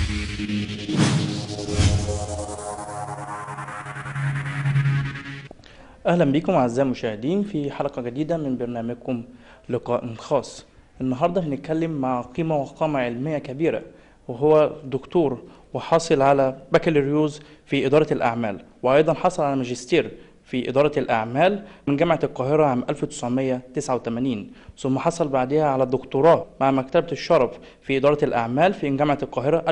أهلا بكم أعزائي المشاهدين في حلقة جديدة من برنامجكم لقاء خاص النهاردة هنتكلم مع قيمة وقامة علمية كبيرة وهو دكتور وحاصل على بكالوريوس في إدارة الأعمال وأيضا حصل على ماجستير في إدارة الأعمال من جامعة القاهرة عام 1989 ثم حصل بعدها على الدكتوراه مع مكتبة الشرف في إدارة الأعمال في جامعة القاهرة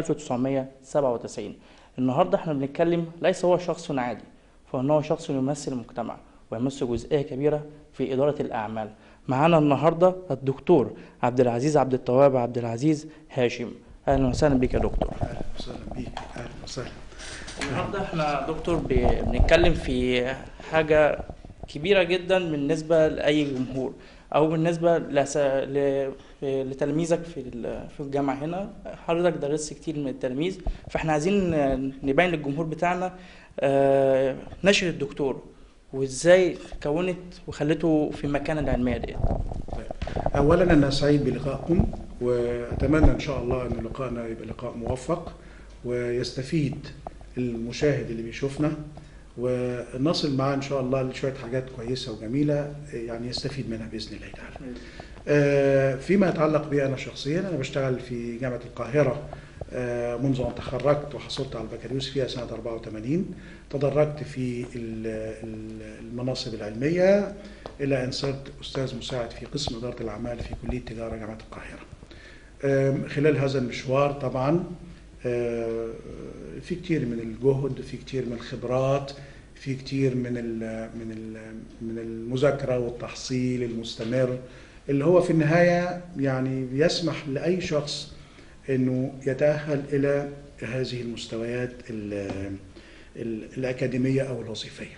1997 النهاردة احنا بنتكلم ليس هو شخص عادي فإنه شخص يمثل المجتمع ويمثل جزئية كبيرة في إدارة الأعمال معانا النهاردة الدكتور عبد العزيز عبد التواب عبد العزيز هاشم أهلا وسهلا بك يا دكتور اهلا وسهلا بيك اهلا وسهلا النهارده احنا دكتور ب- بنتكلم في حاجة كبيرة جدا بالنسبة لأي جمهور أو بالنسبة لس... ل... لتلاميذك في ال- في الجامعة هنا حضرتك درست كتير من التلاميذ فاحنا عايزين نبين للجمهور بتاعنا آه، نشأة الدكتور وازاي كونت وخلته في المكانة العلمية ديت طيب. اولا انا سعيد بلقائكم واتمنى ان شاء الله ان لقائنا يبقى لقاء موفق ويستفيد المشاهد اللي بيشوفنا ونصل معاه ان شاء الله لشويه حاجات كويسه وجميله يعني يستفيد منها باذن الله تعالى. آه، فيما يتعلق بي انا شخصيا انا بشتغل في جامعه القاهره آه، منذ ان تخرجت وحصلت على البكالوريوس فيها سنه 84 تدرجت في ال- ال- المناصب العلميه الى ان صرت استاذ مساعد في قسم اداره الاعمال في كليه تجاره جامعه القاهره. آم، خلال هذا المشوار طبعا آه، في كتير من الجهد في كتير من الخبرات في كتير من ال من ال من المذاكره والتحصيل المستمر اللي هو في النهايه يعني بيسمح لاي شخص انه يتاهل الى هذه المستويات ال ال الاكاديميه او الوظيفيه.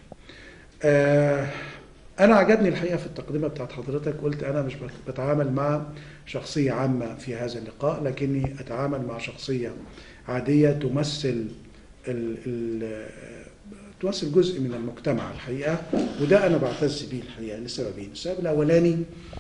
آه، انا عجبني الحقيقه في التقدمه بتاعت حضرتك قلت انا مش بتعامل مع شخصيه عامه في هذا اللقاء لكني اتعامل مع شخصيه عاديه تمثل ال ال تمثل جزء من المجتمع الحقيقه وده انا بعتز بيه الحقيقه لسببين، السبب الاولاني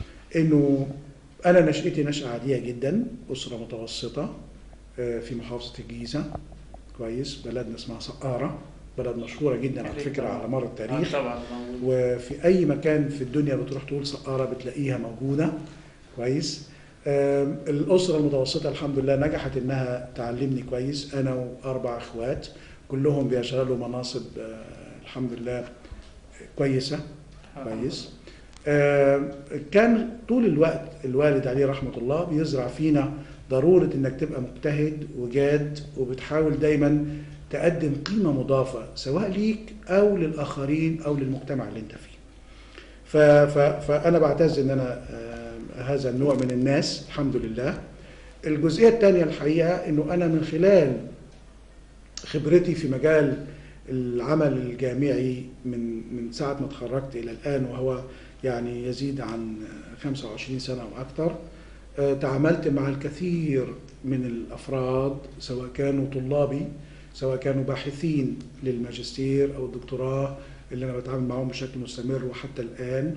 انه انا نشأتي نشأة عاديه جدا اسره متوسطه آه، في محافظه الجيزه كويس بلدنا اسمها سقاره بلد مشهوره جدا على فكره على مر التاريخ طبعا وفي اي مكان في الدنيا بتروح تقول سقاره بتلاقيها موجوده كويس آم، الاسره المتوسطه الحمد لله نجحت انها تعلمني كويس انا واربع اخوات كلهم بيشغلوا مناصب آه، الحمد لله كويسه كويس آم، كان طول الوقت الوالد عليه رحمه الله بيزرع فينا ضروره انك تبقى مجتهد وجاد وبتحاول دايما تقدم قيمه مضافه سواء ليك او للاخرين او للمجتمع اللي انت فيه. ف... ف... فانا بعتز ان انا آه، هذا النوع من الناس الحمد لله. الجزئيه الثانيه الحقيقه انه انا من خلال خبرتي في مجال العمل الجامعي من من ساعه ما اتخرجت الى الان وهو يعني يزيد عن 25 سنه واكثر آه، تعاملت مع الكثير من الافراد سواء كانوا طلابي سواء كانوا باحثين للماجستير او الدكتوراه اللي انا بتعامل معاهم بشكل مستمر وحتى الان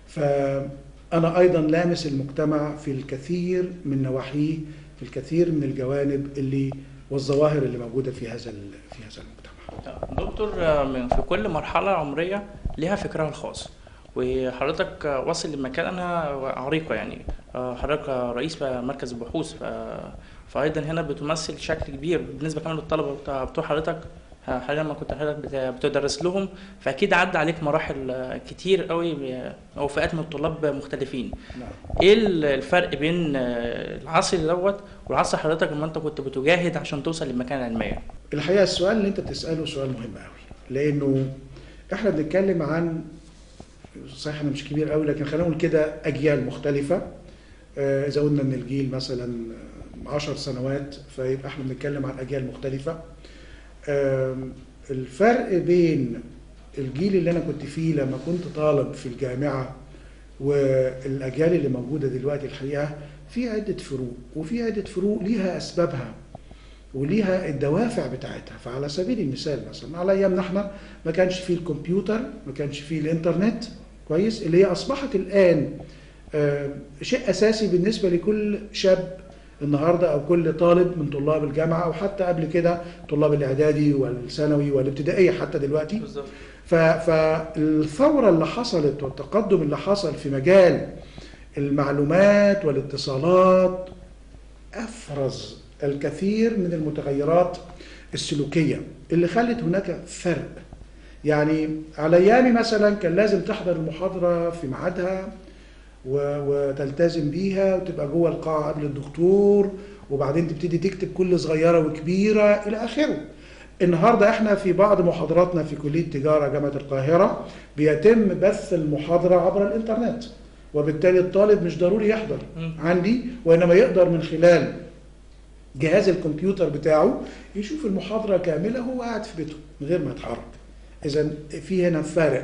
فانا ايضا لامس المجتمع في الكثير من نواحيه في الكثير من الجوانب اللي والظواهر اللي موجوده في هذا ال- في هذا المجتمع دكتور آه، من- في كل مرحلة عمرية ليها فكرها الخاص وحضرتك آه، واصل لمكانة عريقة يعني آه، حضرتك آه، رئيس مركز البحوث ف- فأيضا هنا بتمثل شكل كبير بالنسبة كمان للطلبة بتاع بتوع حضرتك آه، حاليا لما كنت حضرتك بت- بتدرس لهم فأكيد عدى عليك مراحل آه، كتير قوي ب- أو فئات من الطلاب مختلفين نعم ايه ال- الفرق بين آه، العصر دوت والعصر حضرتك لما انت كنت بتجاهد عشان توصل للمكانة العلمية الحقيقه السؤال اللي انت بتساله سؤال مهم قوي لانه احنا بنتكلم عن صحيح انا مش كبير قوي لكن خلينا نقول كده اجيال مختلفه آه، اذا قلنا ان الجيل مثلا عشر سنوات فيبقى احنا بنتكلم عن اجيال مختلفه آم، الفرق بين الجيل اللي انا كنت فيه لما كنت طالب في الجامعه والاجيال اللي موجوده دلوقتي الحقيقه في عده فروق وفي عده فروق ليها اسبابها وليها الدوافع بتاعتها فعلى سبيل المثال مثلا على ايامنا احنا ما كانش فيه الكمبيوتر ما كانش فيه الانترنت كويس اللي هي اصبحت الان آه، شيء اساسي بالنسبه لكل شاب النهارده او كل طالب من طلاب الجامعه او حتى قبل كده طلاب الاعدادي والثانوي والابتدائيه حتى دلوقتي بالظبط ف- فالثورة اللي حصلت والتقدم اللي حصل في مجال المعلومات والاتصالات أفرز الكثير من المتغيرات السلوكية اللي خلت هناك فرق يعني على أيامي مثلا كان لازم تحضر المحاضرة في ميعادها و- وتلتزم بيها وتبقى جوه القاعة قبل الدكتور وبعدين تبتدي تكتب كل صغيرة وكبيرة إلى آخره النهارده احنا في بعض محاضراتنا في كليه تجاره جامعه القاهره بيتم بث المحاضره عبر الانترنت وبالتالي الطالب مش ضروري يحضر مم. عندي وانما يقدر من خلال جهاز الكمبيوتر بتاعه يشوف المحاضره كامله وهو قاعد في بيته من غير ما يتحرك اذا في هنا فارق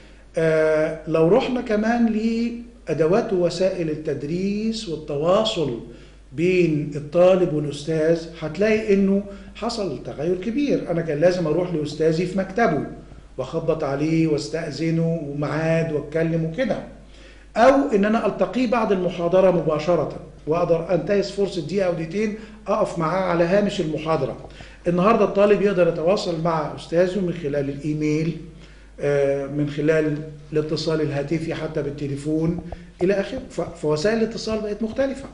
آه لو رحنا كمان لادوات ووسائل التدريس والتواصل بين الطالب والاستاذ هتلاقي انه حصل تغير كبير انا كان لازم اروح لاستاذي في مكتبه واخبط عليه واستاذنه وميعاد واتكلم وكده او ان انا التقيه بعد المحاضره مباشره واقدر انتهز فرصه دقيقه او دقيقتين اقف معاه على هامش المحاضره النهارده الطالب يقدر يتواصل مع استاذه من خلال الايميل آه، من خلال الاتصال الهاتفي حتى بالتليفون الى اخره ف- فوسائل الاتصال بقت مختلفه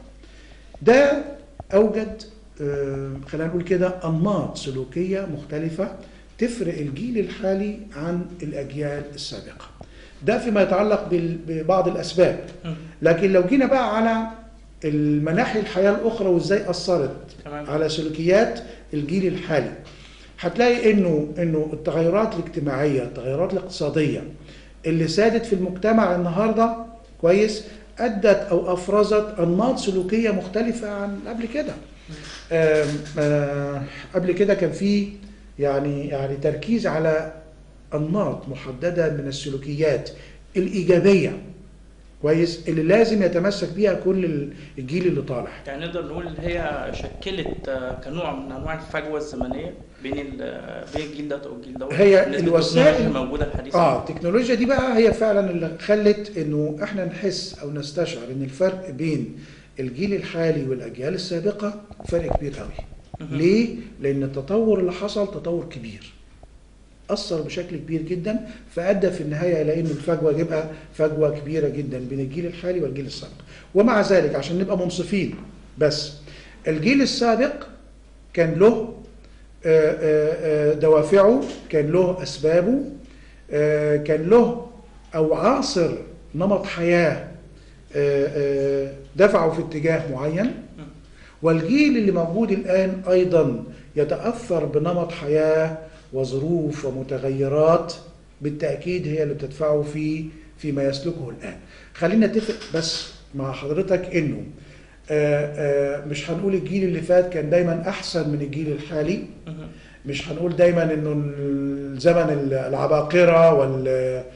ده اوجد آه، خلينا نقول كده انماط سلوكيه مختلفه تفرق الجيل الحالي عن الاجيال السابقه ده فيما يتعلق بال- ببعض الاسباب مم. لكن لو جينا بقى على المناحي الحياه الاخرى وازاي اثرت تمام على سلوكيات الجيل الحالي هتلاقي انه انه التغيرات الاجتماعيه التغيرات الاقتصاديه اللي سادت في المجتمع النهارده كويس ادت او افرزت انماط سلوكيه مختلفه عن قبل كده آم، آه، قبل كده كان في يعني يعني تركيز على انماط محدده من السلوكيات الايجابيه كويس اللي لازم يتمسك بيها كل الجيل اللي طالع يعني نقدر نقول ان هي شكلت آه، كنوع من انواع الفجوه الزمنيه بين ال- بين الجيل ده والجيل ده هي بالنسبة الوسائل- للتكنولوجيا الموجوده الحديثه اه التكنولوجيا دي بقى هي فعلا اللي خلت انه احنا نحس او نستشعر ان الفرق بين الجيل الحالي والاجيال السابقه فرق كبير قوي مهم. ليه لان التطور اللي حصل تطور كبير اثر بشكل كبير جدا فادى في النهايه الى انه الفجوه تبقى فجوه كبيره جدا بين الجيل الحالي والجيل السابق ومع ذلك عشان نبقى منصفين بس الجيل السابق كان له آه، آه، آه، دوافعه كان له اسبابه آه، كان له او عاصر نمط حياه آه، آه، دفعه في اتجاه معين والجيل اللي موجود الآن أيضا يتأثر بنمط حياة وظروف ومتغيرات بالتأكيد هي اللي بتدفعه في فيما يسلكه الآن خلينا نتفق بس مع حضرتك إنه آه، آه، مش هنقول الجيل اللي فات كان دايما أحسن من الجيل الحالي مهم. مش هنقول دايما انه الزمن العباقره وال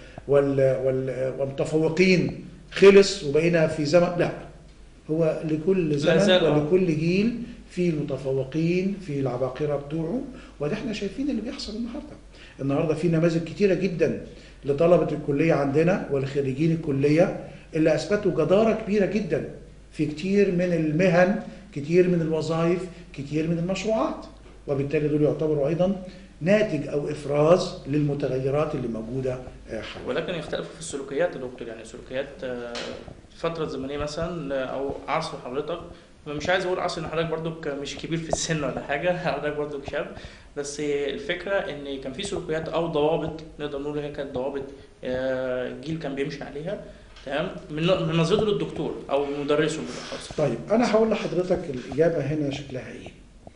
وال وال والمتفوقين خلص وبقينا في زمن لا هو لكل لا زمن زال، آه. ولكل جيل في المتفوقين في العباقره بتوعه وده احنا شايفين اللي بيحصل النهارده النهارده في نماذج كتيره جدا لطلبه الكليه عندنا ولخريجين الكليه اللي اثبتوا جداره كبيره جدا في كتير من المهن كتير من الوظائف كتير من المشروعات وبالتالي دول يعتبروا ايضا ناتج او افراز للمتغيرات اللي موجوده آه، حاليا ولكن يختلفوا في السلوكيات يا دكتور يعني سلوكيات آه، فترة زمنية مثلا آه، أو عصر حضرتك مش عايز أقول عصر إن حضرتك برضك مش كبير في السن ولا حاجة حضرتك برضك شاب بس الفكرة إن كان في سلوكيات أو ضوابط نقدر نقول هي كانت ضوابط آه، الجيل كان بيمشي عليها تمام من من نظرته للدكتور أو مدرسه بالأخص طيب انا هقول لحضرتك الاجابه هنا شكلها ايه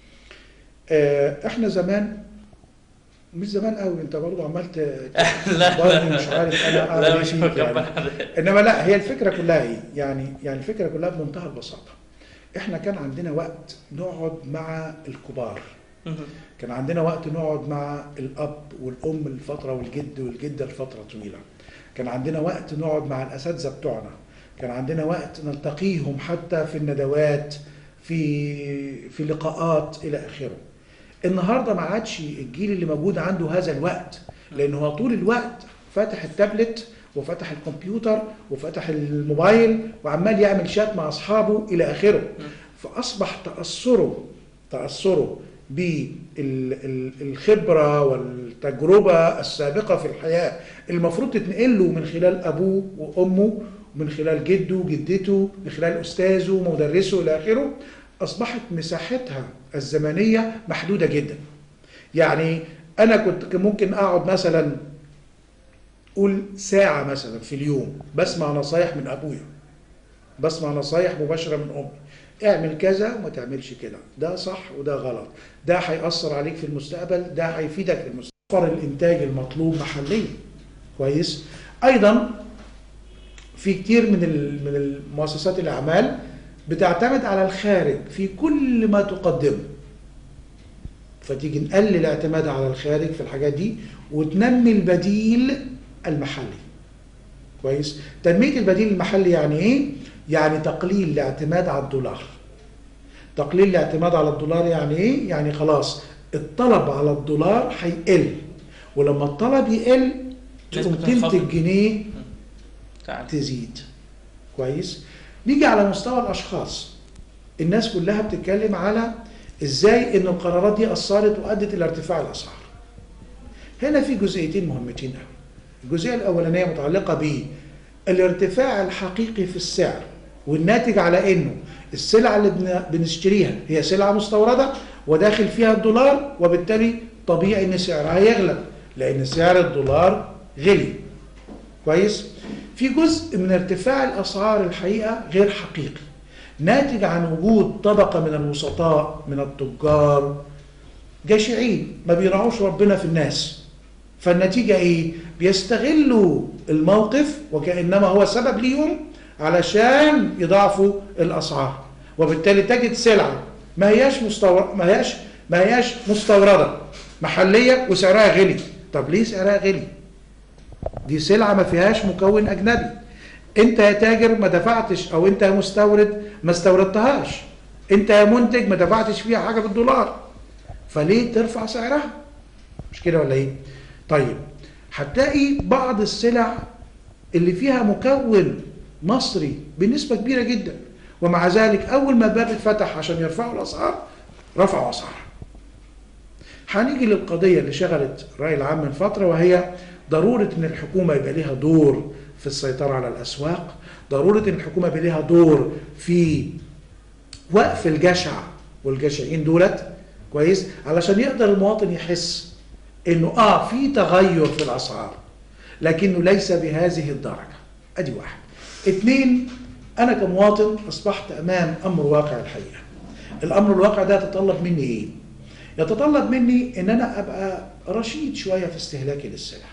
آه، احنا زمان مش زمان قوي انت برضه عمال ت- لا برضه مش عارف انا اعمل لا ايه مش فيك مكبر يعني. حضرتك انما لا هي الفكره كلها ايه يعني يعني الفكره كلها بمنتهى البساطه احنا كان عندنا وقت نقعد مع الكبار مهم. كان عندنا وقت نقعد مع الاب والام لفتره والجد والجده لفتره طويله كان عندنا وقت نقعد مع الاساتذه بتوعنا كان عندنا وقت نلتقيهم حتى في الندوات في في لقاءات الى اخره النهارده ما عادش الجيل اللي موجود عنده هذا الوقت لان هو طول الوقت فاتح التابلت وفتح الكمبيوتر وفتح الموبايل وعمال يعمل شات مع اصحابه الى اخره فاصبح تاثره تاثره بالخبره والتجربه السابقه في الحياه المفروض تتنقل له من خلال ابوه وامه من خلال جده وجدته من خلال استاذه ومدرسه الى اخره اصبحت مساحتها الزمنيه محدوده جدا يعني انا كنت ممكن اقعد مثلا قول ساعه مثلا في اليوم بسمع نصايح من ابويا بسمع نصايح مباشره من امي اعمل كذا وما تعملش كده ده صح وده غلط ده هيأثر عليك في المستقبل ده هيفيدك في المستقبل الانتاج المطلوب محليا كويس ايضا في كتير من من المؤسسات الاعمال بتعتمد على الخارج في كل ما تقدمه فتيجي نقلل الاعتماد على الخارج في الحاجات دي وتنمي البديل المحلي كويس تنميه البديل المحلي يعني ايه يعني تقليل الاعتماد على الدولار تقليل الاعتماد على الدولار يعني ايه يعني خلاص الطلب على الدولار هيقل ولما الطلب يقل تقوم تنتج جنيه تزيد كويس نيجي على مستوى الاشخاص الناس كلها بتتكلم على ازاي ان القرارات دي اثرت وادت الى ارتفاع الاسعار هنا في جزئيتين مهمتين قوي الجزئيه الاولانيه متعلقه بالارتفاع الحقيقي في السعر والناتج على انه السلعه اللي بنشتريها هي سلعه مستورده وداخل فيها الدولار وبالتالي طبيعي ان سعرها يغلى لان سعر الدولار غلي كويس في جزء من ارتفاع الاسعار الحقيقه غير حقيقي ناتج عن وجود طبقه من الوسطاء من التجار جشعين ما بيراعوش ربنا في الناس فالنتيجه ايه بيستغلوا الموقف وكانما هو سبب ليهم علشان يضاعفوا الاسعار وبالتالي تجد سلعه ما هياش مستور ما هياش ما هياش مستورده محليه وسعرها غلي طب ليه سعرها غلي دي سلعه ما فيهاش مكون اجنبي انت يا تاجر ما دفعتش او انت يا مستورد ما استوردتهاش انت يا منتج ما دفعتش فيها حاجه بالدولار فليه ترفع سعرها مش كده ولا ايه طيب هتلاقي بعض السلع اللي فيها مكون مصري بنسبه كبيره جدا ومع ذلك اول ما الباب اتفتح عشان يرفعوا الاسعار رفعوا اسعار هنيجي للقضيه اللي شغلت الراي العام من فتره وهي ضروره ان الحكومه يبقى ليها دور في السيطره على الاسواق ضروره ان الحكومه يبقى ليها دور في وقف الجشع والجشعين دولت كويس علشان يقدر المواطن يحس انه اه في تغير في الاسعار لكنه ليس بهذه الدرجه ادي واحد اثنين انا كمواطن اصبحت امام امر واقع الحقيقه الامر الواقع ده يتطلب مني ايه يتطلب مني ان انا ابقى رشيد شويه في استهلاكي للسلع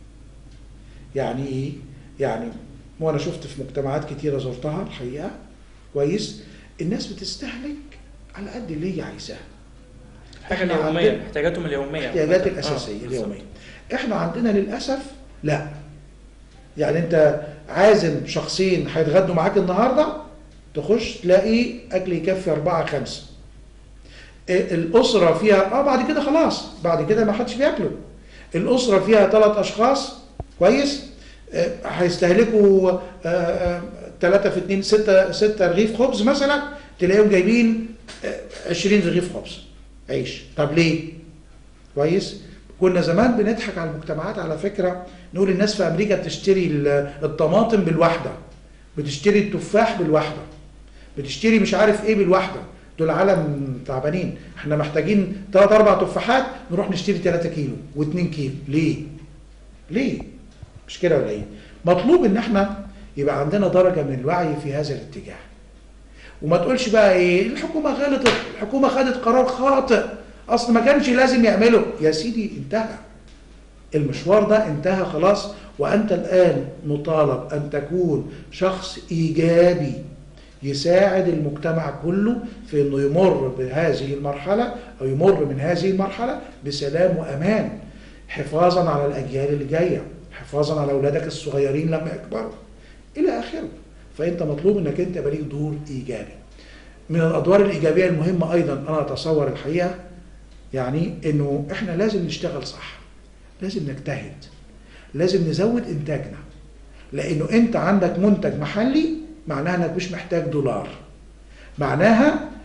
يعني ايه يعني وانا شفت في مجتمعات كتيره زرتها الحقيقه كويس الناس بتستهلك على قد اللي هي عايزاه حاجه اليوميه احتياجاتهم اليوميه احتياجات الاساسيه آه. اليوميه احنا عندنا للاسف لا يعني انت عازم شخصين هيتغدوا معاك النهارده تخش تلاقي اكل يكفي أربعة خمسة الأسرة فيها اه بعد كده خلاص بعد كده ما حدش بياكله الأسرة فيها ثلاث أشخاص كويس هيستهلكوا ثلاثة في اثنين ستة ستة رغيف خبز مثلا تلاقيهم جايبين 20 رغيف خبز عيش طب ليه؟ كويس؟ كنا زمان بنضحك على المجتمعات على فكرة نقول الناس في أمريكا بتشتري الطماطم بالواحدة بتشتري التفاح بالواحدة بتشتري مش عارف ايه بالواحدة دول عالم تعبانين احنا محتاجين ثلاث اربع تفاحات نروح نشتري 3 كيلو و2 كيلو ليه؟ ليه؟ مش كده ولا ايه؟ مطلوب ان احنا يبقى عندنا درجة من الوعي في هذا الاتجاه وما تقولش بقى ايه الحكومة غلطت الحكومة خدت قرار خاطئ اصل ما كانش لازم يعمله يا سيدي انتهى المشوار ده انتهى خلاص وانت الان مطالب ان تكون شخص ايجابي يساعد المجتمع كله في انه يمر بهذه المرحله او يمر من هذه المرحله بسلام وامان حفاظا على الاجيال اللي جايه حفاظا على اولادك الصغيرين لما يكبروا الى اخره فانت مطلوب انك انت يبقى ليك دور ايجابي من الادوار الايجابيه المهمه ايضا انا اتصور الحقيقه يعني انه احنا لازم نشتغل صح لازم نجتهد لازم نزود انتاجنا لانه انت عندك منتج محلي معناها انك مش محتاج دولار معناها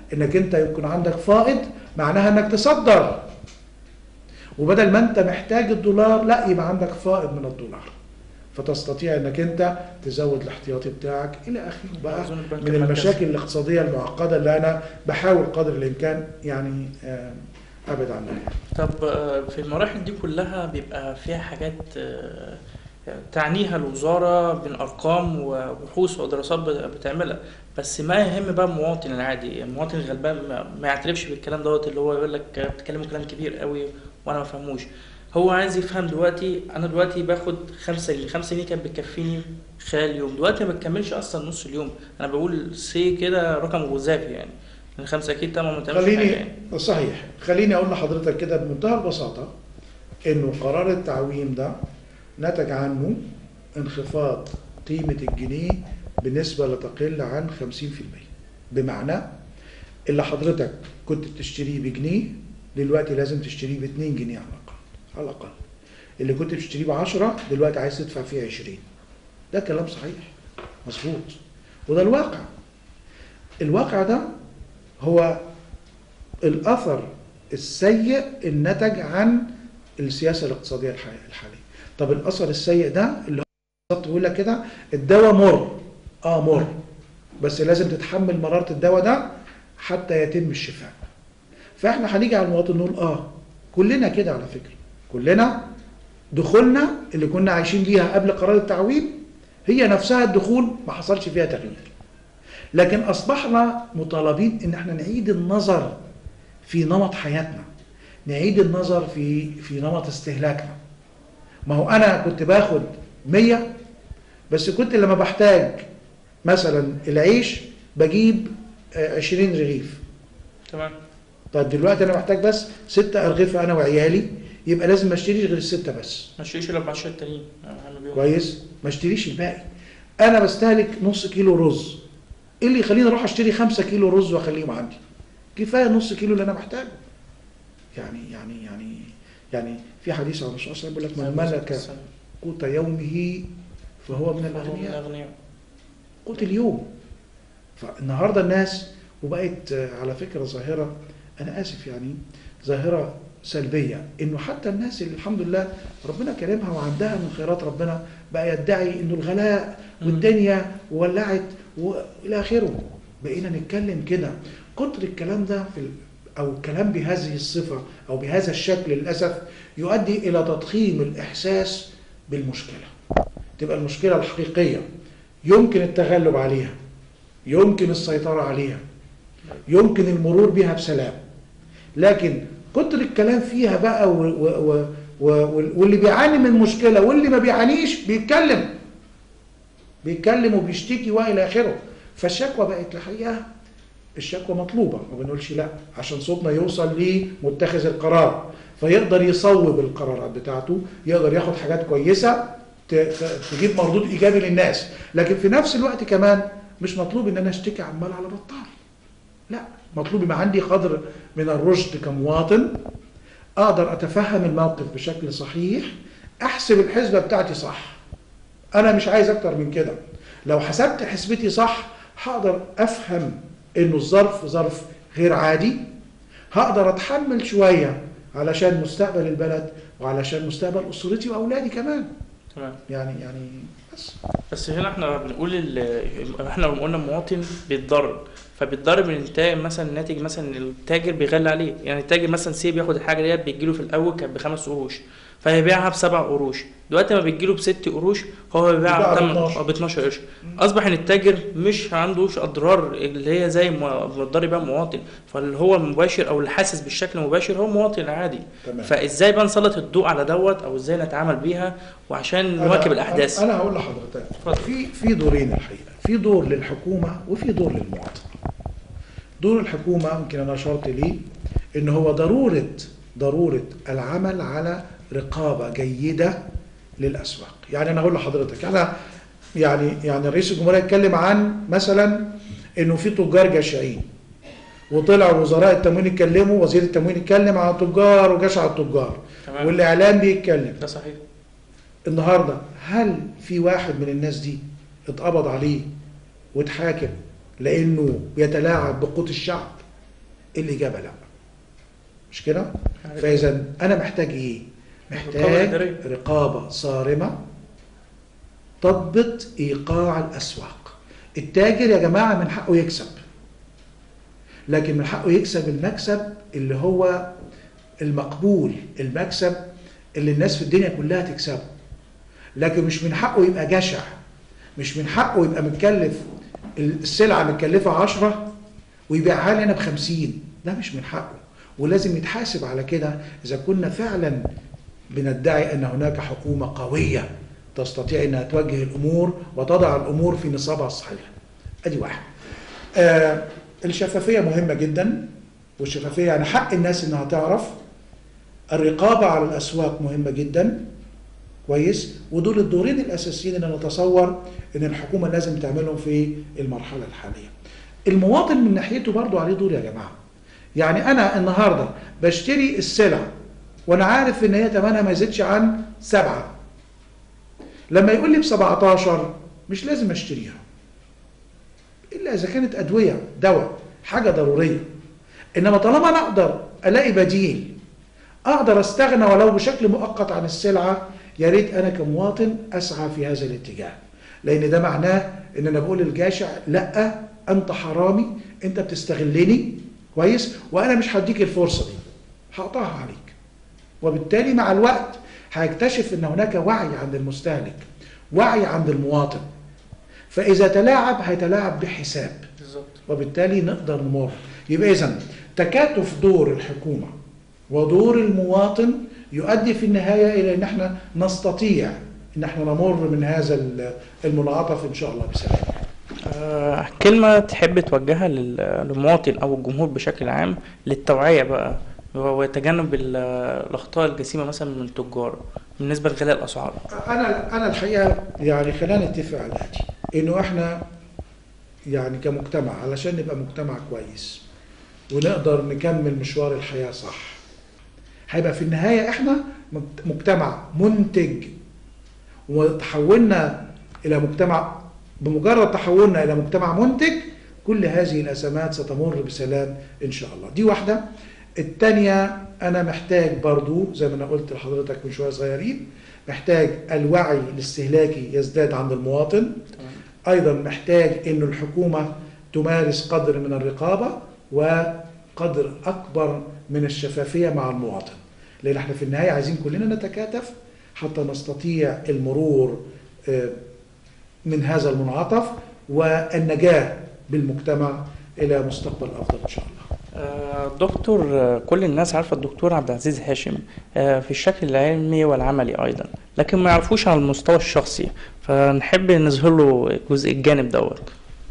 انك انت يكون عندك فائض معناها انك تصدر وبدل ما انت محتاج الدولار لا يبقى عندك فائض من الدولار فتستطيع انك انت تزود الاحتياطي بتاعك الى اخره بقى أظن البنك من المركزي. المشاكل الاقتصاديه المعقده اللي انا بحاول قدر الامكان يعني آه، ابعد عنها طب آه، في المراحل دي كلها بيبقى فيها حاجات آه، تعنيها الوزارة من أرقام وبحوث ودراسات بت- بتعملها بس ما يهم بقى المواطن العادي المواطن الغلبان ما- ما يعترفش بالكلام دوت اللي هو يقول لك بتتكلموا كلام كبير قوي وأنا ما فهموش هو عايز يفهم دلوقتي أنا دلوقتي باخد خمسة جنيه خمسة جنيه كانت بتكفيني خلال اليوم دلوقتي ما بتكملش أصلا نص اليوم أنا بقول سي كده رقم غزافي يعني لأن خمسة أكيد طبعا ما تعملش حاجة خليني يعني صحيح خليني اقول لحضرتك كده بمنتهى البساطه انه قرار التعويم ده نتج عنه انخفاض قيمه الجنيه بنسبه لا تقل عن 50% بمعنى اللي حضرتك كنت بتشتريه بجنيه دلوقتي لازم تشتريه ب 2 جنيه على الاقل على الاقل اللي كنت بتشتريه ب 10 دلوقتي عايز تدفع فيه 20 ده كلام صحيح مظبوط وده الواقع الواقع ده هو الاثر السيء النتج عن السياسه الاقتصاديه الح- الحاليه طب الاثر السيء ده اللي هو بالظبط بيقول لك كده الدواء مر اه مر بس لازم تتحمل مراره الدواء ده حتى يتم الشفاء فاحنا هنيجي على المواطن نقول اه كلنا كده على فكره كلنا دخولنا اللي كنا عايشين بيها قبل قرار التعويم هي نفسها الدخول ما حصلش فيها تغيير لكن اصبحنا مطالبين ان احنا نعيد النظر في نمط حياتنا نعيد النظر في في نمط استهلاكنا ما هو انا كنت باخد 100 بس كنت لما بحتاج مثلا العيش بجيب آه، 20 رغيف تمام طيب دلوقتي انا محتاج بس ستة ارغفه انا وعيالي يبقى لازم ما اشتريش غير الستة بس ما تشتريش الا ب 10 التانيين اعمل بيهم كويس ما اشتريش الباقي انا بستهلك نص كيلو رز ايه اللي يخليني اروح اشتري خمسة كيلو رز واخليهم عندي كفايه نص كيلو اللي انا محتاجه يعني يعني يعني يعني في حديث عن الرسول صلى الله عليه وسلم بيقول لك من ملك قوت يومه فهو من الاغنياء الاغنياء قوت اليوم فالنهارده الناس وبقت آه، على فكره ظاهره انا اسف يعني ظاهره سلبيه انه حتى الناس اللي الحمد لله ربنا كرمها وعندها من خيرات ربنا بقى يدعي انه الغلاء مم. والدنيا ولعت والى اخره بقينا نتكلم كده كتر الكلام ده في ال- او الكلام بهذه الصفه او بهذا الشكل للاسف يؤدي الى تضخيم الاحساس بالمشكله تبقى المشكله الحقيقيه يمكن التغلب عليها يمكن السيطره عليها يمكن المرور بها بسلام لكن كتر الكلام فيها بقى و و و و واللي بيعاني من مشكله واللي ما بيعانيش بيتكلم بيتكلم وبيشتكي والى اخره فالشكوى بقت الحقيقه الشكوى مطلوبه ما بنقولش لا عشان صوتنا يوصل لمتخذ القرار فيقدر يصوب القرارات بتاعته يقدر ياخد حاجات كويسه ت- ت- تجيب مردود ايجابي للناس لكن في نفس الوقت كمان مش مطلوب ان انا اشتكي عمال على بطال لا مطلوب يبقى عندي قدر من الرشد كمواطن اقدر اتفهم الموقف بشكل صحيح احسب الحسبه بتاعتي صح انا مش عايز اكتر من كده لو حسبت حسبتي صح هقدر افهم انه الظرف ظرف غير عادي هقدر اتحمل شويه علشان مستقبل البلد وعلشان مستقبل اسرتي واولادي كمان تمام يعني يعني بس بس هنا احنا بنقول ال- احنا لما قلنا المواطن بيتضرر فبيتضرر من التاجر مثلا الناتج مثلا التاجر بيغلي عليه يعني التاجر مثلا سي بياخد الحاجه ديت بتجيله في الاول كانت بخمس قروش فهيبيعها بسبع قروش دلوقتي ما بتجيله بست قروش هو بيبيعها بيبيعها ب بتمن- 12. ب 12 قرش اصبح ان التاجر مش عندوش اضرار اللي هي زي ما متضرر بيها المواطن فاللي هو المباشر او اللي حاسس بالشكل المباشر هو المواطن العادي تمام فازاي بقى نسلط الضوء على دوت او ازاي نتعامل بيها وعشان نواكب أنا- الاحداث انا هقول لحضرتك اتفضل. في في دورين الحقيقه في دور للحكومه وفي دور للمواطن دور الحكومه يمكن انا اشرت ليه ان هو ضروره ضروره العمل على رقابه جيده للاسواق يعني انا هقول لحضرتك احنا يعني يعني رئيس الجمهوريه اتكلم عن مثلا انه في تجار جشعين وطلع وزراء التموين يتكلموا وزير التموين يتكلم عن تجار وجشع التجار تمام والاعلام بيتكلم ده صحيح النهارده هل في واحد من الناس دي اتقبض عليه واتحاكم لانه بيتلاعب بقوت الشعب الاجابه لا مش كده فاذا انا محتاج ايه محتاج رقابة إدارية. رقابه صارمه تضبط ايقاع الاسواق التاجر يا جماعه من حقه يكسب لكن من حقه يكسب المكسب اللي هو المقبول المكسب اللي الناس في الدنيا كلها تكسبه لكن مش من حقه يبقى جشع مش من حقه يبقى متكلف السلعة متكلفة عشرة ويبيعها لي أنا بخمسين ده مش من حقه ولازم يتحاسب على كده إذا كنا فعلا بندعي أن هناك حكومة قوية تستطيع أنها توجه الأمور وتضع الأمور في نصابها الصحيح أدي واحد آه الشفافية مهمة جدا والشفافية يعني حق الناس أنها تعرف الرقابة على الأسواق مهمة جدا كويس ودول الدورين الأساسيين اللي نتصور أن الحكومة لازم تعملهم في المرحلة الحالية المواطن من ناحيته برضو عليه دور يا جماعة يعني أنا النهاردة بشتري السلع وأنا عارف أن هي ثمنها ما يزيدش عن سبعة لما يقول لي ب 17 مش لازم اشتريها الا اذا كانت ادويه دواء حاجه ضروريه انما طالما انا اقدر الاقي بديل اقدر استغنى ولو بشكل مؤقت عن السلعه يا ريت انا كمواطن اسعى في هذا الاتجاه لان ده معناه ان انا بقول للجاشع لا انت حرامي انت بتستغلني كويس وانا مش هديك الفرصه دي هقطعها عليك وبالتالي مع الوقت هيكتشف ان هناك وعي عند المستهلك وعي عند المواطن فاذا تلاعب هيتلاعب بحساب بالظبط وبالتالي نقدر نمر يبقى اذا تكاتف دور الحكومه ودور المواطن يؤدي في النهايه الى ان احنا نستطيع ان احنا نمر من هذا المنعطف ان شاء الله بسلام آه، كلمة تحب توجهها لل- للمواطن أو الجمهور بشكل عام للتوعية بقى وتجنب ال- الأخطاء الجسيمة مثلا من التجار بالنسبة لغلاء الأسعار انا انا الحقيقه يعني خلينا نتفق على الاتي انه احنا يعني كمجتمع علشان نبقى مجتمع كويس ونقدر نكمل مشوار الحياه صح هيبقى في النهايه احنا مجت- مجتمع منتج وتحولنا الى مجتمع بمجرد تحولنا الى مجتمع منتج كل هذه الازمات ستمر بسلام ان شاء الله دي واحده الثانيه انا محتاج برضو زي ما انا قلت لحضرتك من شويه صغيرين محتاج الوعي الاستهلاكي يزداد عند المواطن تمام ايضا محتاج انه الحكومه تمارس قدر من الرقابه وقدر اكبر من الشفافيه مع المواطن لان احنا في النهايه عايزين كلنا نتكاتف حتى نستطيع المرور آه، من هذا المنعطف والنجاه بالمجتمع الى مستقبل افضل ان شاء الله آه، دكتور آه، كل الناس عارفة الدكتور عبد العزيز هاشم آه، في الشكل العلمي والعملي أيضا لكن ما يعرفوش على المستوى الشخصي فنحب نظهر له جزء الجانب دوت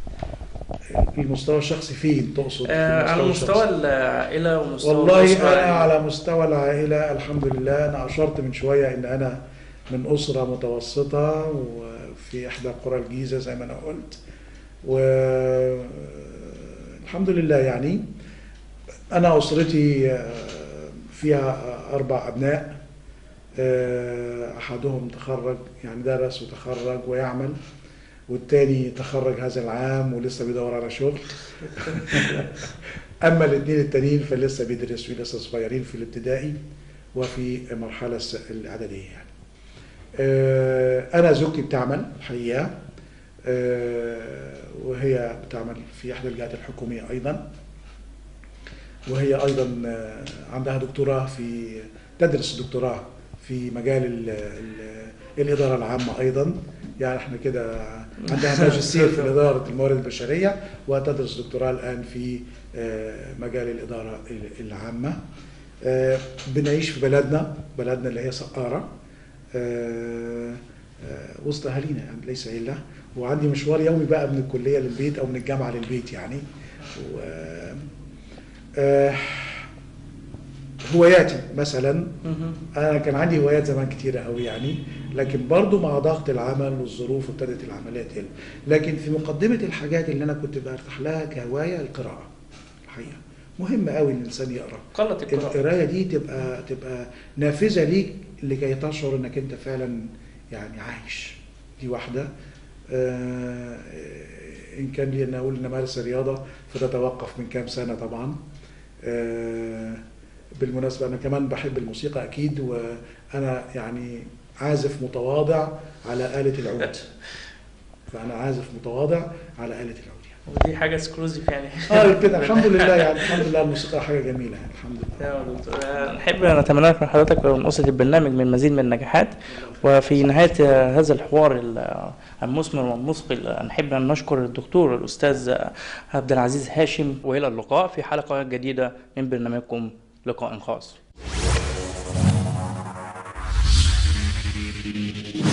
المستوى الشخصي فين تقصد في آه، على المستوى مستوى الشخصي؟ العائلة ومستوى والله الأسرة انا يعني. على مستوى العائله الحمد لله انا اشرت من شويه ان انا من اسره متوسطه وفي احدى قرى الجيزه زي ما انا قلت والحمد لله يعني انا اسرتي آه، فيها اربع ابناء آه، احدهم تخرج يعني درس وتخرج ويعمل والتاني تخرج هذا العام ولسه بيدور على شغل اما الاثنين التانيين فلسه بيدرسوا لسه صغيرين في الابتدائي وفي المرحله الس- الاعداديه يعني آه، انا زوجتي بتعمل الحقيقه آه، وهي بتعمل في احدى الجهات الحكوميه ايضا وهي ايضا آه، عندها دكتوراه في تدرس دكتوراه في مجال ال ال الاداره العامه ايضا يعني احنا كده عندها ماجستير في اداره الموارد البشريه وتدرس دكتوراه الان في آه، مجال الاداره العامه آه، بنعيش في بلدنا بلدنا اللي هي سقاره آه، آه، وسط اهالينا يعني ليس الا وعندي مشوار يومي بقى من الكليه للبيت او من الجامعه للبيت يعني و آه، هواياتي مثلا مهم. انا كان عندي هوايات زمان كتيره قوي يعني لكن برضو مع ضغط العمل والظروف ابتدت العمليه تقل لكن في مقدمه الحاجات اللي انا كنت برتاح لها كهوايه القراءه الحقيقه مهم قوي ان الانسان يقرا قلت القراءة القرايه دي تبقى تبقى نافذه ليك لكي تشعر انك انت فعلا يعني عايش دي واحده آه، ان كان لي ان اقول ان امارس الرياضه فتتوقف من كام سنه طبعا آه، بالمناسبة أنا كمان بحب الموسيقى أكيد وأنا يعني عازف متواضع على آلة العود فأنا عازف متواضع على آلة العود يعني. ودي حاجه اكسكلوزيف يعني اه كده الحمد لله يعني الحمد لله الموسيقى حاجة جميلة يعني الحمد لله يا دكتور آه، نحب نتمنى لك من حضرتك ومن أسرة البرنامج من مزيد من النجاحات وفي نهاية آه، هذا الحوار ال- المثمر والمثقل آه، نحب أن نشكر الدكتور الأستاذ آه، عبد العزيز هاشم وإلى اللقاء في حلقة جديدة من برنامجكم لقاء خاص